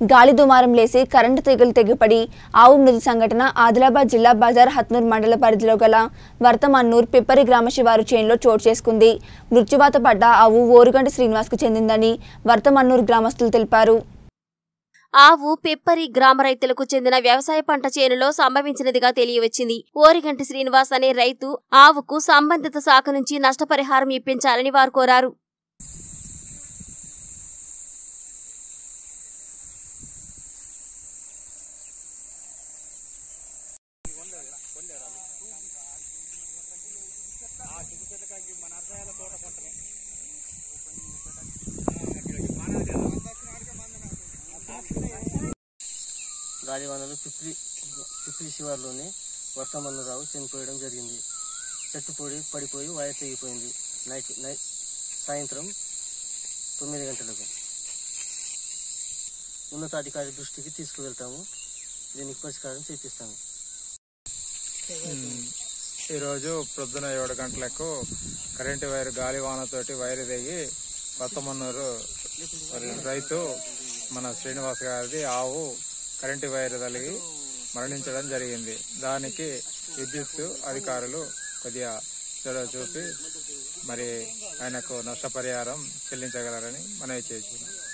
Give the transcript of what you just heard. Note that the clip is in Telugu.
గాలి దుమారం లేసి కరెంటు తీగలు తెగిపడి ఆవు మృతి సంఘటన ఆదిలాబాద్ జిల్లా బజార్ హత్నూర్ మండల పరిధిలో గల వర్తమన్నూర్ పిప్పరి గ్రామ శివారు చేనులో చోటు చేసుకుంది మృత్యువాత పడ్డ ఆవు ఓరుగంటి శ్రీనివాస్కు చెందిందని వర్తమన్నూర్ గ్రామస్తులు తెలిపారు ఆవు పిప్పరి గ్రామ రైతులకు చెందిన వ్యవసాయ పంట చేనులో సంభవించినదిగా తెలియవచ్చింది ఓరిగంటి శ్రీనివాస్ అనే రైతు ఆవుకు సంబంధిత శాఖ నుంచి నష్టపరిహారం ఇప్పించాలని వారు కోరారు గాలివానలో పిప్రి పిప్రి శివార్లోని వర్తమన్నరావు చనిపోయడం జరిగింది చెట్టు పొడి పడిపోయి వైర్ తెగిపోయింది నైట్ నైట్ సాయంత్రం తొమ్మిది గంటలకు ఉన్నతాధికారి దృష్టికి తీసుకువెళ్తాము దీనికి పరిష్కారం చేపిస్తాము ఈరోజు ప్రొద్దున ఏడు గంటలకు కరెంటు వైర్ గాలివానతోటి వైర్ దిగి కొత్తమన్నూరు రైతు మన శ్రీనివాస్ గారిది ఆవు కరెంటు వైర్ తలిగి మరణించడం జరిగింది దానికి విద్యుత్ అధికారులు కొద్దిగా చొరవ చూపి మరి ఆయనకు నష్టపరిహారం చెల్లించగలరని మనవి చేస్తున్నాం